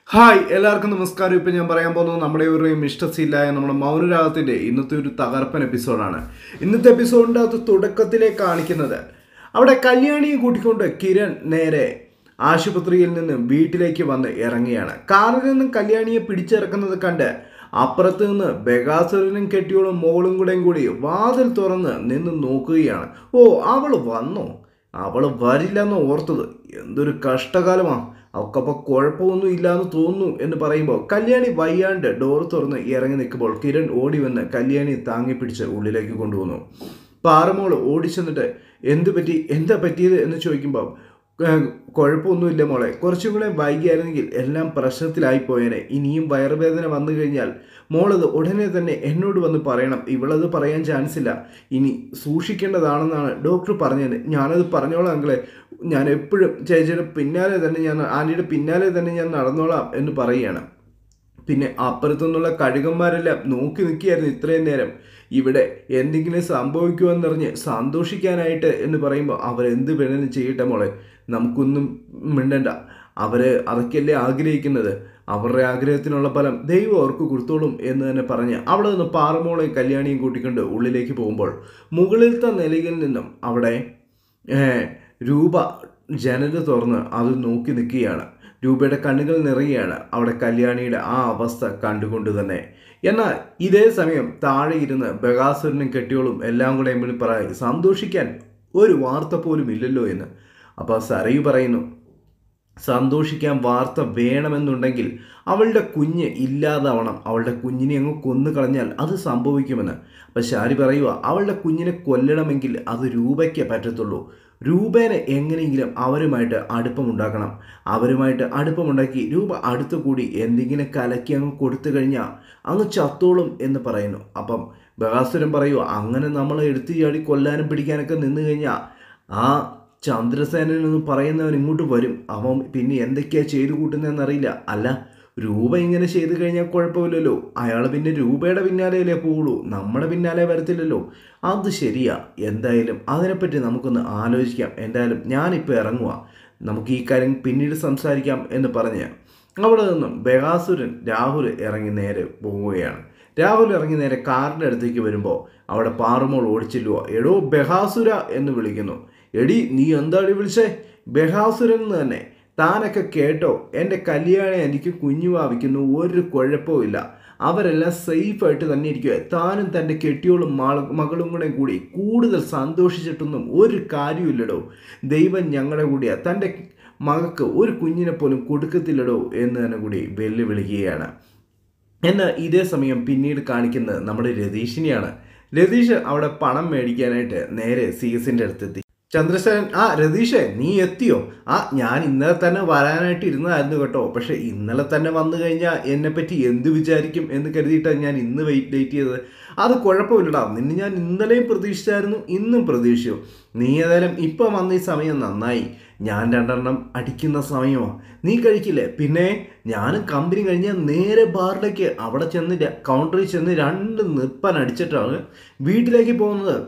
hi എല്ലാവർക്കും നമസ്കാരം ഇപ്പം ഞാൻ പറയാൻ പോകുന്നത് നമ്മുടെ ഒരു ഇഷ്ടസില്ലായ നമ്മുടെ മൗനരാഗത്തിൻ്റെ ഇന്നത്തെ ഒരു തകർപ്പൻ എപ്പിസോഡാണ് ഇന്നത്തെ എപ്പിസോഡിൻ്റെ അകത്ത് തുടക്കത്തിലെ കാണിക്കുന്നത് അവിടെ കല്യാണിയെ കൂട്ടിക്കൊണ്ട് കിരൺ നേരെ ആശുപത്രിയിൽ നിന്ന് വീട്ടിലേക്ക് വന്ന് ഇറങ്ങിയാണ് കാറിൽ നിന്നും കല്യാണിയെ പിടിച്ചിറക്കുന്നത് കണ്ട് അപ്പുറത്ത് നിന്ന് ബഗാസുരനും കെട്ടിയോളും മോളും കൂടെയും കൂടി വാതിൽ തുറന്ന് നിന്ന് നോക്കുകയാണ് ഓ അവൾ വന്നോ അവൾ വരില്ലെന്ന് ഓർത്തത് എന്തൊരു കഷ്ടകാലമാണ് അവൾക്കപ്പോൾ കുഴപ്പമൊന്നും ഇല്ലാന്ന് തോന്നുന്നു എന്ന് പറയുമ്പോൾ കല്യാണി വയ്യാണ്ട് ഡോർ തുറന്ന് ഇറങ്ങി നിൽക്കുമ്പോൾ കിരൺ ഓടി വന്ന് കല്യാണി താങ്ങി പിടിച്ച് ഉള്ളിലേക്ക് കൊണ്ടുവന്നു പാറമോള് ഓടിച്ചെന്നിട്ട് എന്ത് പറ്റി എന്താ പറ്റിയത് എന്ന് ചോദിക്കുമ്പോൾ "ഏഹ്, കുഴപ്പമൊന്നുമില്ല മോളെ കുറച്ചും കൂടെ വൈകിയായിരുന്നെങ്കിൽ എല്ലാം പ്രശ്നത്തിലായി പോയേനെ ഇനിയും വയറുവേദന വന്നു കഴിഞ്ഞാൽ മോളത് ഉടനെ തന്നെ എന്നോട് വന്ന് പറയണം ഇവളത് പറയാൻ ചാൻസ് ഇല്ല ഇനി സൂക്ഷിക്കേണ്ടതാണെന്നാണ് ഡോക്ടർ പറഞ്ഞത് ഞാനത് പറഞ്ഞോളാം അങ്കിളെ ഞാൻ എപ്പോഴും ചേച്ചിയുടെ പിന്നാലെ തന്നെ ഞാൻ ആൻറ്റിയുടെ പിന്നാലെ തന്നെ ഞാൻ നടന്നോളാം എന്ന് പറയുകയാണ് പിന്നെ അപ്പുറത്തു നിന്നുള്ള കഴുകന്മാരെല്ലാം നോക്കി നിൽക്കുകയായിരുന്നു ഇത്രയും നേരം ഇവിടെ എന്തെങ്കിലും സംഭവിക്കുമെന്നറിഞ്ഞ് സന്തോഷിക്കാനായിട്ട് എന്ന് പറയുമ്പോൾ അവരെന്ത് വേണമെങ്കിലും ചെയ്യട്ടെ മോളെ നമുക്കൊന്നും മിണ്ടണ്ട അവർ അതൊക്കെയല്ലേ ആഗ്രഹിക്കുന്നത് അവരുടെ ആഗ്രഹത്തിനുള്ള ഫലം ദൈവം അവർക്ക് കൊടുത്തോളും എന്ന് തന്നെ പറഞ്ഞ് അവിടെ നിന്ന് പാറമോളെയും കല്യാണിയും കൂട്ടിക്കൊണ്ട് ഉള്ളിലേക്ക് പോകുമ്പോൾ മുകളിലത്തെ നിലയിൽ നിന്നും അവിടെ ഏഹ്, രൂപ ജനൽ തുറന്ന് അത് നോക്കി നിൽക്കുകയാണ് രൂപയുടെ കണ്ണുകൾ നിറയുകയാണ് അവിടെ കല്യാണിയുടെ ആ അവസ്ഥ കണ്ടുകൊണ്ട് തന്നെ എന്നാൽ ഇതേ സമയം താഴെ ഇരുന്ന് ബഗാസുരനും കെട്ടിയോളും എല്ലാം കൂടെ എമ്പിൽ പറയും സന്തോഷിക്കാൻ ഒരു വാർത്ത പോലും ഇല്ലല്ലോ എന്ന് അപ്പോൾ സരയു പറയുന്നു സന്തോഷിക്കാൻ വാർത്ത വേണമെന്നുണ്ടെങ്കിൽ അവളുടെ കുഞ്ഞ് ഇല്ലാതാവണം അവളുടെ കുഞ്ഞിനെ അങ്ങ് കൊന്നു കളഞ്ഞാൽ അത് സംഭവിക്കുമെന്ന് അപ്പം ശാരി പറയുക അവളുടെ കുഞ്ഞിനെ കൊല്ലണമെങ്കിൽ അത് രൂപയ്ക്ക് പറ്റത്തുള്ളൂ രൂപേനെ എങ്ങനെയെങ്കിലും അവരുമായിട്ട് അടുപ്പമുണ്ടാക്കണം അവരുമായിട്ട് അടുപ്പമുണ്ടാക്കി രൂപ അടുത്തു കൂടി എന്തെങ്കിലും കലക്കി അങ്ങ് കൊടുത്തു കഴിഞ്ഞാൽ അങ്ങ് ചത്തോളും എന്ന് പറയുന്നു അപ്പം ബഹാസുരൻ പറയുക അങ്ങനെ നമ്മൾ എടുത്തു ചാടി കൊല്ലാനും പിടിക്കാനൊക്കെ നിന്ന് കഴിഞ്ഞാൽ ആ ചന്ദ്രസേനൻ എന്ന് പറയുന്നവൻ ഇങ്ങോട്ട് വരും അവൻ പിന്നെ എന്തൊക്കെയാ ചെയ്തു കൂട്ടുന്നതെന്നറിയില്ല അല്ല രൂപ ഇങ്ങനെ ചെയ്തു കഴിഞ്ഞാൽ കുഴപ്പമില്ലല്ലോ അയാൾ പിന്നെ രൂപയുടെ പിന്നാലെയല്ലേ പോവുള്ളൂ നമ്മുടെ പിന്നാലെ വരത്തില്ലല്ലോ അത് ശരിയാ എന്തായാലും അതിനെപ്പറ്റി നമുക്കൊന്ന് ആലോചിക്കാം എന്തായാലും ഞാനിപ്പോൾ ഇറങ്ങുക നമുക്ക് ഈ കാര്യം പിന്നീട് സംസാരിക്കാം എന്ന് പറഞ്ഞ് അവിടെ നിന്നും ബഹാസുരൻ രാഹുൽ ഇറങ്ങി നേരെ പോവുകയാണ് രാഹുൽ ഇറങ്ങി നേരെ കാറിൻ്റെ അടുത്തേക്ക് വരുമ്പോൾ അവിടെ പാറുമോൾ ഓടിച്ചില്ലുക എടോ ബഹാസുര എന്ന് വിളിക്കുന്നു എടി നീ എന്താടി വിളിച്ചേ ബഹാസുരൻ എന്ന് തന്നെ താനൊക്കെ കേട്ടോ എൻ്റെ കല്യാണം എനിക്ക് കുഞ്ഞു ഭാവിക്കുന്നു ഒരു കുഴപ്പവും ഇല്ല അവരെല്ലാം സേഫായിട്ട് തന്നെ ഇരിക്കുക താനും തൻ്റെ കെട്ടിയോളും മാള മകളും കൂടെ കൂടി കൂടുതൽ സന്തോഷിച്ചിട്ടൊന്നും ഒരു കാര്യമില്ലടോ ദൈവം ഞങ്ങളുടെ കൂടിയാ തൻ്റെ മകൾക്ക് ഒരു കുഞ്ഞിനെ പോലും കൊടുക്കത്തില്ലടോ എന്ന് തന്നെ കൂടി വെല്ലുവിളിക്കുകയാണ് എന്നാൽ ഇതേ സമയം പിന്നീട് കാണിക്കുന്നത് നമ്മുടെ രതീഷിനെയാണ് രതീഷ് അവിടെ പണം മേടിക്കാനായിട്ട് നേരെ സി എസിൻ്റെ അടുത്തെത്തി ചന്ദ്രസേനൻ ആ രതീഷേ നീ എത്തിയോ ആ ഞാൻ ഇന്നലെ തന്നെ വരാനായിട്ട് ഇരുന്നതായിരുന്നു കേട്ടോ പക്ഷെ ഇന്നലെ തന്നെ വന്നു കഴിഞ്ഞാൽ എന്നെപ്പറ്റി എന്ത് വിചാരിക്കും എന്ന് കരുതിയിട്ടാണ് ഞാൻ ഇന്ന് വെയിറ്റ് ലേറ്റ് ചെയ്തത് അത് കുഴപ്പമില്ലടാ നിന്നെ ഞാൻ ഇന്നലെയും പ്രതീക്ഷിച്ചായിരുന്നു ഇന്നും പ്രതീക്ഷിച്ചു നീ ഏതായാലും ഇപ്പം വന്ന ഈ സമയം നന്നായി ഞാൻ രണ്ടെണ്ണം അടിക്കുന്ന സമയമാണ് നീ കഴിക്കില്ലേ പിന്നെ ഞാനും കമ്പനി കഴിഞ്ഞാൽ നേരെ ബാറിലേക്ക് അവിടെ ചെന്ന് ര- കൗണ്ടറിൽ ചെന്ന് രണ്ട് നിപ്പൻ അടിച്ചിട്ടാണ് വീട്ടിലേക്ക് പോകുന്നത്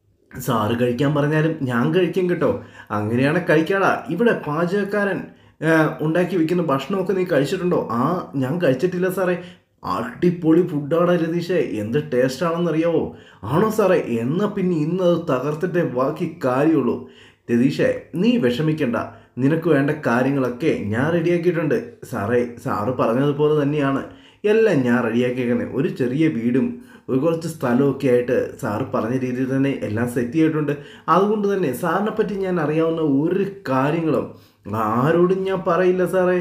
സാറ് കഴിക്കാൻ പറഞ്ഞാലും ഞാൻ കഴിക്കും കേട്ടോ അങ്ങനെയാണ് കഴിക്കാടാ ഇവിടെ പാചകക്കാരൻ ആ, ഉണ്ടാക്കി വെക്കുന്ന ഭക്ഷണമൊക്കെ നീ കഴിച്ചിട്ടുണ്ടോ ആ ഞാൻ കഴിച്ചിട്ടില്ല സാറേ അടിപൊളി ഫുഡാണ് രതീഷേ എന്ത് ടേസ്റ്റ് ആണെന്നറിയാവോ ആണോ സാറേ എന്നാൽ പിന്നെ ഇന്ന് അത് തകർത്തിട്ടേ ബാക്കി കാര്യമുള്ളൂ രതീഷേ നീ വിഷമിക്കണ്ട നിനക്ക് വേണ്ട കാര്യങ്ങളൊക്കെ ഞാൻ റെഡിയാക്കിയിട്ടുണ്ട് സാറേ സാറ് പറഞ്ഞതുപോലെ തന്നെയാണ് എല്ലാം ഞാൻ റെഡിയാക്കിയേക്കുന്നത് ഒരു ചെറിയ വീടും ഒരു കുറച്ച് സ്ഥലമൊക്കെ ആയിട്ട് സാറ് പറഞ്ഞ രീതിയിൽ തന്നെ എല്ലാം സെറ്റ് ചെയ്തിട്ടുണ്ട് അതുകൊണ്ട് തന്നെ സാറിനെ പറ്റി ഞാൻ അറിയാവുന്ന ഒരു കാര്യങ്ങളും ആരോടും ഞാൻ പറയില്ല സാറേ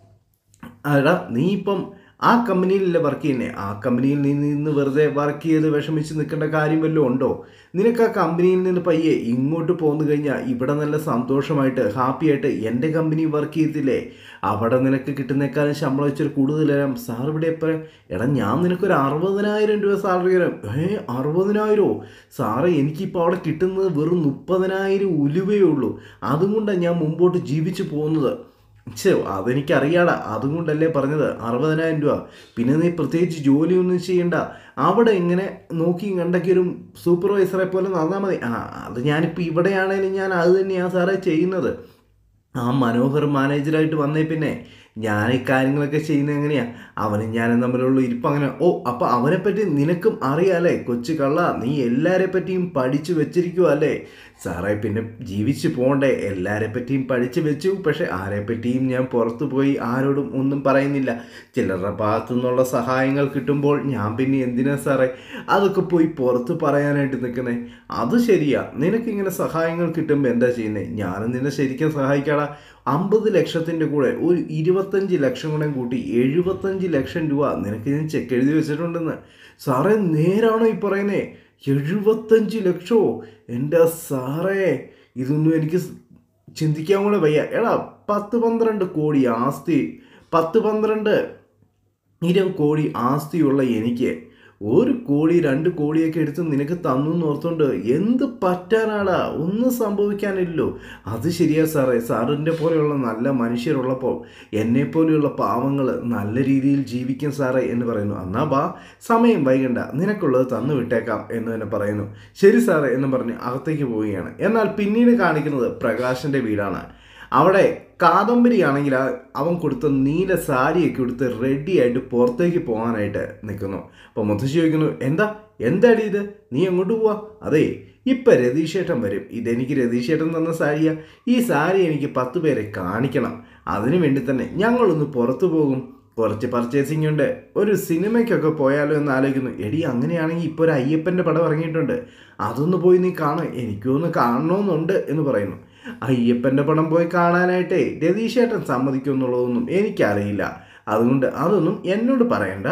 അടാ നീ ഇപ്പം ആ കമ്പനിയിലല്ലേ വർക്ക് ചെയ്യുന്നേ ആ കമ്പനിയിൽ നീ നിന്ന് വെറുതെ വർക്ക് ചെയ്ത് വിഷമിച്ച് നിൽക്കേണ്ട കാര്യം വല്ലതും ഉണ്ടോ നിനക്ക് ആ കമ്പനിയിൽ നിന്ന് പയ്യെ ഇങ്ങോട്ട് പോന്നു കഴിഞ്ഞാൽ ഇവിടെ നല്ല സന്തോഷമായിട്ട് ഹാപ്പി ആയിട്ട് എൻ്റെ കമ്പനി വർക്ക് ചെയ്തില്ലേ അവിടെ നിനക്ക് കിട്ടുന്നേക്കാളും ശമ്പളം വെച്ചൊരു കൂടുതൽ തരാം സാർ ഇവിടെ എപ്പോഴും എടാ ഞാൻ നിനക്കൊരു അറുപതിനായിരം രൂപ സാലറി തരാം ഏ അറുപതിനായിരമോ സാറേ എനിക്കിപ്പോൾ അവിടെ കിട്ടുന്നത് വെറും മുപ്പതിനായിരം ഉലുവയേ ഉള്ളൂ അതും കൊണ്ടാണ് ഞാൻ മുമ്പോട്ട് ജീവിച്ചു പോകുന്നത് ഛേ അതെനിക്കറിയാടാ അതും കൊണ്ടല്ലേ പറഞ്ഞത് അറുപതിനായിരം രൂപ പിന്നെ നീ പ്രത്യേകിച്ച് ജോലിയൊന്നും ചെയ്യണ്ട അവിടെ ഇങ്ങനെ നോക്കി കണ്ടൊക്കെ ഒരു സൂപ്പർവൈസറെ പോലെ നടന്നാൽ മതി ആ അത് ഞാനിപ്പോൾ ഇവിടെയാണേലും ഞാൻ അത് തന്നെയാണ് സാറേ ചെയ്യുന്നത് ആ മനോഹർ മാനേജറായിട്ട് വന്നേ പിന്നെ ഞാൻ ഈ കാര്യങ്ങളൊക്കെ ചെയ്യുന്നത് എങ്ങനെയാ അവനും ഞാനും തമ്മിലുള്ള ഇരിപ്പ് അങ്ങനെ ഓ അപ്പോൾ അവനെ പറ്റി നിനക്കും അറിയാലേ കൊച്ചു കള്ള നീ എല്ലാരെ പറ്റിയും പഠിച്ചു വെച്ചിരിക്കുക അല്ലേ സാറേ പിന്നെ ജീവിച്ചു പോണ്ടേ എല്ലാരെ പറ്റിയും പഠിച്ചു വെച്ചു പക്ഷെ ആരെ പറ്റിയും ഞാൻ പുറത്തു പോയി ആരോടും ഒന്നും പറയുന്നില്ല ചിലരുടെ ഭാഗത്തു നിന്നുള്ള സഹായങ്ങൾ കിട്ടുമ്പോൾ ഞാൻ പിന്നെ എന്തിനാ സാറേ അതൊക്കെ പോയി പുറത്ത് പറയാനായിട്ട് നിൽക്കുന്നേ അത് ശരിയാ നിനക്കിങ്ങനെ സഹായങ്ങൾ കിട്ടുമ്പോൾ എന്താ ചെയ്യുന്നത് ഞാനും നിന്നെ ശരിക്കും സഹായിക്കാടാ അമ്പത് ലക്ഷത്തിൻ്റെ കൂടെ ഒരു ഇരുപത്തഞ്ച് ലക്ഷം കൂടെ കൂട്ടി എഴുപത്തഞ്ച് ലക്ഷം രൂപ നിനക്ക് ഞാൻ ചെക്ക് എഴുതി വെച്ചിട്ടുണ്ടെന്ന് സാറേ നേരാണോ ഈ പറയുന്നേ എഴുപത്തഞ്ച് ലക്ഷമോ എൻ്റെ സാറേ ഇതൊന്നും എനിക്ക് സ് ചിന്തിക്കാൻ കൂടെ വയ്യ എടാ പത്ത് പന്ത്രണ്ട് കോടി ആസ്തി പത്ത് പന്ത്രണ്ട് ഇരം കോടി ആസ്തിയുള്ള എനിക്ക് ഒരു കോടി രണ്ട് കോടിയൊക്കെ എടുത്ത് നിനക്ക് തന്നു എന്ന് ഓർത്തുകൊണ്ട് എന്ത് പറ്റാനാടാ ഒന്നും സംഭവിക്കാനില്ലല്ലോ അത് ശരിയാ സാറേ സാറിൻ്റെ പോലെയുള്ള നല്ല മനുഷ്യരുള്ളപ്പോൾ എന്നെ പോലെയുള്ള പാവങ്ങൾ നല്ല രീതിയിൽ ജീവിക്കും സാറേ എന്ന് പറയുന്നു എന്നാ ബാ സമയം വൈകണ്ട നിനക്കുള്ളത് തന്നു വിട്ടേക്കാം എന്ന് തന്നെ പറയുന്നു ശരി സാറേ എന്ന് പറഞ്ഞ് അകത്തേക്ക് പോവുകയാണ് എന്നാൽ പിന്നീട് കാണിക്കുന്നത് പ്രകാശൻ്റെ വീടാണ് അവിടെ കാദംബരി ആണെങ്കിൽ അവൻ കൊടുത്ത നീല സാരിയൊക്കെ എടുത്ത് റെഡിയായിട്ട് പുറത്തേക്ക് പോകാനായിട്ട് നിൽക്കുന്നു അപ്പോൾ മുത്തശ്ശി ചോദിക്കുന്നു എന്താ എന്താടി ഇത് നീ എങ്ങോട്ട് പോവാ അതെ ഇപ്പം രതീഷേട്ടൻ വരും ഇതെനിക്ക് രതീഷേട്ടൻ തന്ന സാരിയാ ഈ സാരി എനിക്ക് പത്ത് പേരെ കാണിക്കണം അതിനു വേണ്ടി തന്നെ ഞങ്ങളൊന്ന് പുറത്തു പോകും കുറച്ച് പർച്ചേസിംഗ് ഉണ്ട് ഒരു സിനിമയ്ക്കൊക്കെ പോയാലോ എന്ന് ആലോചിക്കുന്നു എടി അങ്ങനെയാണെങ്കിൽ ഇപ്പോൾ ഒരു അയ്യപ്പൻ്റെ പടം ഇറങ്ങിയിട്ടുണ്ട് അതൊന്ന് പോയി നീ കാണാം എനിക്കൊന്ന് കാണണമെന്നുണ്ട് എന്ന് പറയുന്നു അയ്യപ്പൻ്റെ പടം പോയി കാണാനായിട്ടേ രതീഷേട്ടൻ സമ്മതിക്കുമെന്നുള്ളതൊന്നും എനിക്കറിയില്ല അതുകൊണ്ട് അതൊന്നും എന്നോട് പറയണ്ട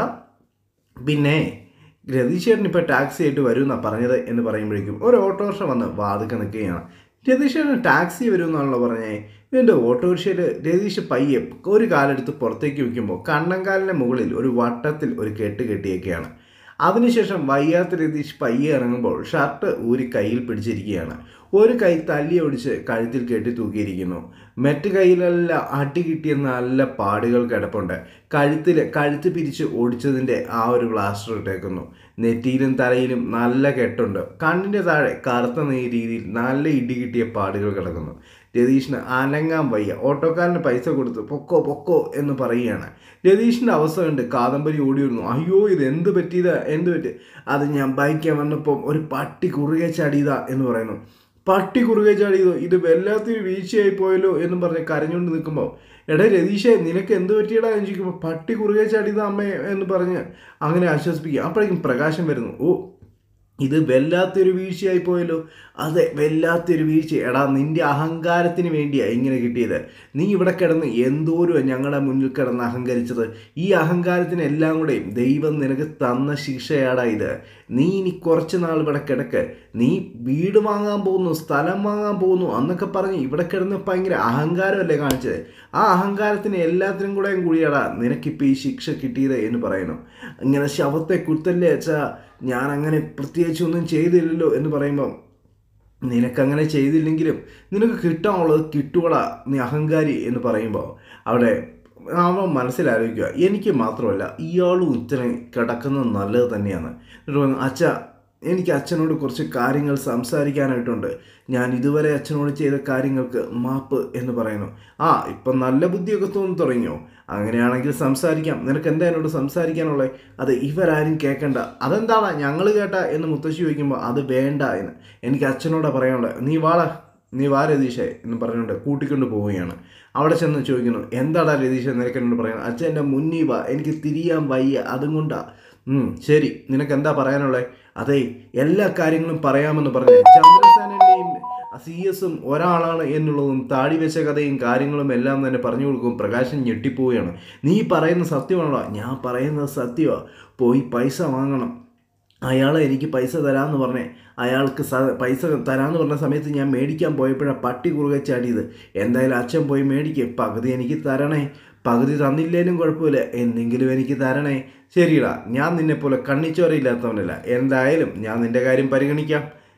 പിന്നെ രതീഷേട്ടൻ ഇപ്പോൾ ടാക്സി ആയിട്ട് വരുമെന്നാണ് പറഞ്ഞത് എന്ന് പറയുമ്പോഴേക്കും ഒരു ഓട്ടോറിക്ഷ വന്ന് വാതുക്കെ നിൽക്കുകയാണ് രതീഷേട്ടൻ ടാക്സി വരുമെന്നാണല്ലോ പറഞ്ഞേ ഇതിൻ്റെ ഓട്ടോറിക്ഷയിൽ രതീഷ് പയ്യെ ഒരു കാലെടുത്ത് പുറത്തേക്ക് വയ്ക്കുമ്പോൾ കണ്ണങ്കാലിൻ്റെ മുകളിൽ ഒരു വട്ടത്തിൽ ഒരു കെട്ട് കെട്ടിയൊക്കെയാണ് അതിനുശേഷം വയ്യാത്ത രതീഷ് പയ്യെ ഇറങ്ങുമ്പോൾ ഷർട്ട് ഊരി കയ്യിൽ പിടിച്ചിരിക്കുകയാണ് ഒരു കൈ തല്ലി ഒടിച്ച് കഴുത്തിൽ കെട്ടി തൂക്കിയിരിക്കുന്നു മറ്റു കയ്യിലെല്ലാം അടി കിട്ടിയ നല്ല പാടുകൾ കിടപ്പുണ്ട് കഴുത്തിൽ കഴുത്ത് പിരിച്ച് ഓടിച്ചതിൻ്റെ ആ ഒരു പ്ലാസ്റ്റർ ഇട്ടേക്കുന്നു നെറ്റിയിലും തലയിലും നല്ല കെട്ടുണ്ട് കണ്ണിൻ്റെ താഴെ കറുത്ത നെയ് രീതിയിൽ നല്ല ഇടി കിട്ടിയ പാടുകൾ കിടക്കുന്നു രതീഷിന് അനങ്ങാൻ വയ്യ ഓട്ടോക്കാരന് പൈസ കൊടുത്ത് പൊക്കോ പൊക്കോ എന്ന് പറയുകയാണ് രതീഷിൻ്റെ അവസ്ഥ കണ്ട് കാദംബരി ഓടി വരുന്നു അയ്യോ ഇത് എന്ത് പറ്റിയതാ എന്ത് പറ്റി അത് ഞാൻ ബൈക്കാൻ വന്നപ്പം ഒരു പട്ടി കുറുകെ ചാടിയതാ എന്ന് പറയുന്നു പട്ടി കുറുകെ ചാടിയതോ ഇത് വല്ലാത്തൊരു വീഴ്ചയായി പോയല്ലോ എന്ന് പറഞ്ഞ് കരഞ്ഞുകൊണ്ട് നിൽക്കുമ്പോൾ എടാ രതീഷേ നിനക്ക് എന്ത് പറ്റിയടാ എന്ന് ചോദിക്കുമ്പോൾ പട്ടി കുറുകെ ചാടിയതാ അമ്മേ എന്ന് പറഞ്ഞ് അങ്ങനെ ആശ്വസിപ്പിക്കുക അപ്പോഴേക്കും പ്രകാശം വരുന്നു ഓ ഇത് വല്ലാത്തൊരു വീഴ്ചയായി പോയല്ലോ അതെ വല്ലാത്തൊരു വീഴ്ച എടാ നിന്റെ അഹങ്കാരത്തിന് വേണ്ടിയാ ഇങ്ങനെ കിട്ടിയത് നീ ഇവിടെ കിടന്ന് എന്തോരം ഞങ്ങളുടെ മുന്നിൽ കിടന്ന് അഹങ്കരിച്ചത് ഈ അഹങ്കാരത്തിന് എല്ലാം കൂടെയും ദൈവം നിനക്ക് തന്ന ശിക്ഷയാടാ ഇത് നീ ഇനി കുറച്ച് നാൾ ഇവിടെ കിടക്ക് നീ വീട് വാങ്ങാൻ പോകുന്നു സ്ഥലം വാങ്ങാൻ പോകുന്നു എന്നൊക്കെ പറഞ്ഞ് ഇവിടെ കിടന്ന് ഭയങ്കര അഹങ്കാരമല്ലേ കാണിച്ചത് ആ അഹങ്കാരത്തിന് എല്ലാത്തിനും കൂടെയും കൂടിയാടാ നിനക്കിപ്പോൾ ഈ ശിക്ഷ കിട്ടിയത് എന്ന് പറയുന്നു ഇങ്ങനെ ശവത്തെ കുത്തല്ലേ അച്ഛാ ഞാൻ അങ്ങനെ പ്രത്യേകിച്ചൊന്നും ചെയ്തില്ലല്ലോ എന്ന് പറയുമ്പം നിനക്കങ്ങനെ ചെയ്തില്ലെങ്കിലും നിനക്ക് കിട്ടാനുള്ളത് കിട്ടുകടാ നീ അഹങ്കാരി എന്ന് പറയുമ്പോൾ അവിടെ അവൻ മനസ്സിലാലോചിക്കുക എനിക്ക് മാത്രമല്ല ഇയാളും ഇത്രയും കിടക്കുന്നത് നല്ലത് തന്നെയാണ് എന്നിട്ട് പറഞ്ഞു, അച്ഛ എനിക്ക് അച്ഛനോട് കുറച്ച് കാര്യങ്ങൾ സംസാരിക്കാനായിട്ടുണ്ട് ഞാൻ ഇതുവരെ അച്ഛനോട് ചെയ്ത കാര്യങ്ങൾക്ക് മാപ്പ് എന്ന് പറയുന്നു ആ ഇപ്പം നല്ല ബുദ്ധിയൊക്കെ തോന്നി തുടങ്ങിയോ അങ്ങനെയാണെങ്കിൽ സംസാരിക്കാം നിനക്ക് എന്താ എന്നോട് സംസാരിക്കാനുള്ളത് അത് ഇവരാരും കേൾക്കണ്ട അതെന്താണ് ഞങ്ങൾ കേട്ട എന്ന് മുത്തശ്ശി ചോദിക്കുമ്പോൾ അത് വേണ്ട എന്ന് എനിക്ക് അച്ഛനോടാ പറയാനുള്ളത് നീ വാള നീ വാ രതീഷേ എന്ന് പറഞ്ഞുകൊണ്ട് കൂട്ടിക്കൊണ്ട് പോവുകയാണ് അവിടെ ചെന്ന് ചോദിക്കുന്നു എന്താടാ രതീഷ നിനക്ക് എന്നോട് പറയുന്നത് അച്ഛൻ എൻ്റെ മുന്നിൽ വാ എനിക്ക് തിരിയാൻ വയ്യ അതും കൊണ്ടാ ഉം, ശരി നിനക്ക് എന്താ പറയാനുള്ളത് അതെ എല്ലാ കാര്യങ്ങളും പറയാമെന്ന് പറഞ്ഞു ചന്ദ്രസേനൻ്റെയും സി എസും ഒരാളാണ് എന്നുള്ളതും താടി വെച്ച കഥയും കാര്യങ്ങളും എല്ലാം തന്നെ പറഞ്ഞു കൊടുക്കും പ്രകാശൻ ഞെട്ടിപ്പോവുകയാണ് നീ പറയുന്ന സത്യമാണല്ലോ ഞാൻ പറയുന്നത് സത്യമാണ് പോയി പൈസ വാങ്ങണം അയാൾ എനിക്ക് പൈസ തരാമെന്ന് പറഞ്ഞേ അയാൾക്ക് സ പൈസ തരാമെന്ന് പറഞ്ഞ സമയത്ത് ഞാൻ മേടിക്കാൻ പോയപ്പോഴാണ് പട്ടി കുറുകെ ചാടിയത് എന്തായാലും അച്ഛൻ പോയി മേടിക്കുക പകുതി എനിക്ക് തരണേ പകുതി തന്നില്ലേലും കുഴപ്പമില്ല എന്തെങ്കിലും എനിക്ക് തരണേ ശരിടാ ഞാൻ നിന്നെപ്പോലെ കണ്ണിച്ചോരയില്ലാത്തവനല്ല എന്തായാലും ഞാൻ നിൻ്റെ കാര്യം പരിഗണിക്കാം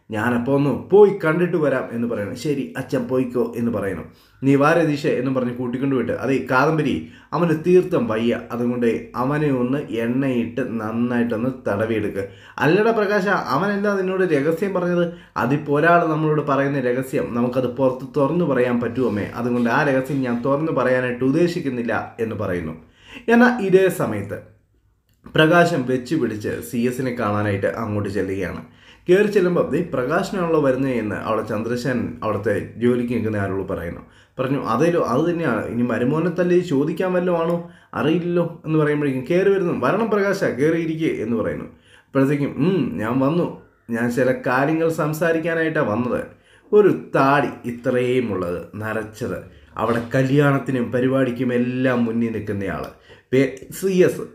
ഞാനപ്പോൾ ഒന്ന് പോയി കണ്ടിട്ട് വരാം എന്ന് പറയണം ശരി അച്ഛൻ പോയിക്കോ എന്ന് പറയണം നീ വാ രതീഷ എന്ന് പറഞ്ഞ് കൂട്ടിക്കൊണ്ട് വിട്ട് അതെ കാദംബരി അവന് തീർത്ഥം വയ്യ അതുകൊണ്ട് അവനെ ഒന്ന് എണ്ണയിട്ട് നന്നായിട്ടൊന്ന് തടവിയെടുക്കുക അല്ലട പ്രകാശ അവനെന്താ നിന്നോട് രഹസ്യം പറഞ്ഞത് അതിപ്പോൾ ഒരാൾ നമ്മളോട് പറയുന്ന രഹസ്യം നമുക്കത് പുറത്ത് തുറന്നു പറയാൻ പറ്റുമേ അതുകൊണ്ട് ആ രഹസ്യം ഞാൻ തുറന്നു പറയാനായിട്ട് ഉദ്ദേശിക്കുന്നില്ല എന്ന് പറയുന്നു എന്നാൽ ഇതേ സമയത്ത് പ്രകാശം വെച്ച് പിടിച്ച് സി എസിനെ കാണാനായിട്ട് അങ്ങോട്ട് ചെല്ലുകയാണ് കയറി ചെല്ലുമ്പോൾ ദേ പ്രകാശനാണല്ലോ വരുന്നത് എന്ന് അവിടെ ചന്ദ്രശേൻ അവിടുത്തെ ജോലിക്ക് നിൽക്കുന്ന ആരോട് പറയുന്നു പറഞ്ഞു അതേലോ അത് തന്നെയാണ് ഇനി മരുമോനെ തല്ലി ചോദിക്കാൻ വല്ലതും ആണോ അറിയില്ലല്ലോ എന്ന് പറയുമ്പോഴേക്കും കയറി വരുന്നു വരണം പ്രകാശ കയറിയിരിക്കുക എന്ന് പറയുന്നു അപ്പോഴത്തേക്കും "ഉം, ഞാൻ വന്നു ഞാൻ ചില കാര്യങ്ങൾ സംസാരിക്കാനായിട്ടാണ് വന്നത് ഒരു താടി ഇത്രയും ഉള്ളത് നരച്ചത് അവിടെ കല്യാണത്തിനും പരിപാടിക്കും എല്ലാം മുന്നിൽ നിൽക്കുന്നയാൾ സി എസ്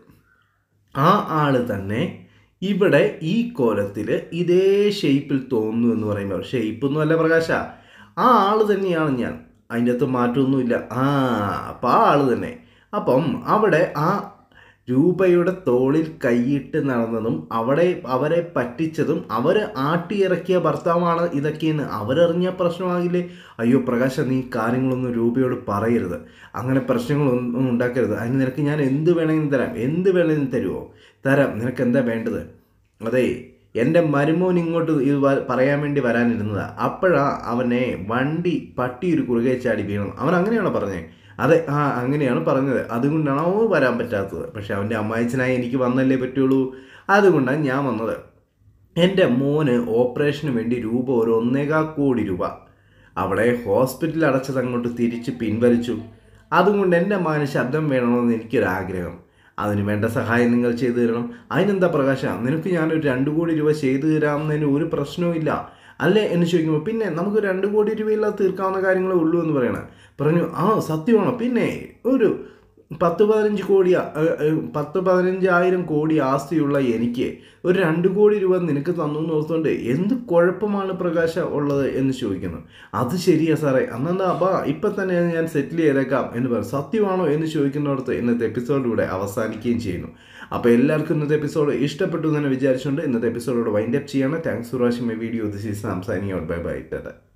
ആ ആള് തന്നെ ഇവിടെ ഈ കോലത്തിൽ ഇതേ ഷേപ്പിൽ തോന്നുന്നു എന്ന് പറയുമ്പോൾ ഷേപ്പ് ഒന്നും അല്ല പ്രകാശ ആ ആള് തന്നെയാണ് ഞാൻ അതിൻ്റെ അകത്ത് മാറ്റമൊന്നുമില്ല ആ അപ്പം ആ ആള് തന്നെ അപ്പം അവിടെ ആ രൂപയുടെ തോളിൽ കൈയിട്ട് നടന്നതും അവിടെ അവരെ പറ്റിച്ചതും അവർ ആട്ടിയിറക്കിയ ഭർത്താവാണ് ഇതൊക്കെയെന്ന് അവരറിഞ്ഞ പ്രശ്നമാകില്ലേ അയ്യോ പ്രകാശ നീ കാര്യങ്ങളൊന്നും രൂപയോട് പറയരുത് അങ്ങനെ പ്രശ്നങ്ങളൊന്നും ഉണ്ടാക്കരുത് അതിന് നിനക്ക് ഞാൻ എന്ത് വേണമെങ്കിലും തരാം എന്ത് വേണമെങ്കിലും തരുമോ തരാം നിനക്ക് എന്താ വേണ്ടത് അതെ എൻ്റെ മരുമോൻ ഇങ്ങോട്ട് ഇത് വ- പറയാൻ വേണ്ടി വരാനിരുന്നതാ അപ്പോഴാ അവനെ വണ്ടി പട്ടി ഒരു കുറുകെ ചാടി വീണു അവൻ അങ്ങനെയാണോ പറഞ്ഞത് അതെ ആ അങ്ങനെയാണ് പറഞ്ഞത് അതുകൊണ്ടാണ് അവൻ വരാൻ പറ്റാത്തത് പക്ഷെ അവൻ്റെ അമ്മായച്ചനായി എനിക്ക് വന്നല്ലേ പറ്റുള്ളൂ അതുകൊണ്ടാണ് ഞാൻ വന്നത് എൻ്റെ മോന് ഓപ്പറേഷന് വേണ്ടി രൂപ ഒരു ഒന്നേകാൽ കോടി രൂപ അവിടെ ഹോസ്പിറ്റലിൽ അടച്ചത് അങ്ങോട്ട് തിരിച്ച് പിൻവലിച്ചു അതുകൊണ്ട് എൻ്റെ മകന് ശബ്ദം വേണമെന്ന് എനിക്കൊരാഗ്രഹം അതിന് വേണ്ട സഹായം നിങ്ങൾ ചെയ്തു തരണം അതിനെന്താ പ്രകാശ നിനക്ക് ഞാനൊരു രണ്ട് കോടി രൂപ ചെയ്തു തരാമെന്നതിന് ഒരു പ്രശ്നവും ഇല്ല അല്ലേ എന്ന് ചോദിക്കുമ്പോൾ പിന്നെ നമുക്ക് രണ്ട് കോടി രൂപയില്ലാതെ തീർക്കാവുന്ന കാര്യങ്ങളേ ഉള്ളൂ എന്ന് പറയണം പറഞ്ഞു ആ സത്യമാണോ പിന്നെ ഒരു പത്ത് പതിനഞ്ച് കോടി ആ, ഏ, ഏ, പത്ത് പതിനഞ്ചായിരം കോടി ആസ്തിയുള്ള എനിക്ക് ഒരു രണ്ട് കോടി രൂപ നിനക്ക് തന്നു എന്ന് ഓർത്തുകൊണ്ട് എന്ത് കുഴപ്പമാണ് പ്രകാശ ഉള്ളത് എന്ന് ചോദിക്കുന്നു അത് ശരിയാ സാറേ അന്നെന്താ അപ്പാ ഇപ്പം തന്നെ ഞാൻ സെറ്റിൽ ചെയ്തേക്കാം എന്ന് പറഞ്ഞു സത്യമാണോ എന്ന് ചോദിക്കുന്നിടത്ത് ഇന്നത്തെ എപ്പിസോഡിലൂടെ അവസാനിക്കുകയും ചെയ്യുന്നു അപ്പോൾ എല്ലാവർക്കും ഇന്നത്തെ എപ്പിസോഡ് ഇഷ്ടപ്പെട്ടു എന്ന് തന്നെ വിചാരിച്ചുകൊണ്ട് ഇന്നത്തെ എപ്പിസോഡോട് വൈൻഡ് അപ്പ് ചെയ്യാണ് thanks for watching my video this is Sam signing out bye bye Tata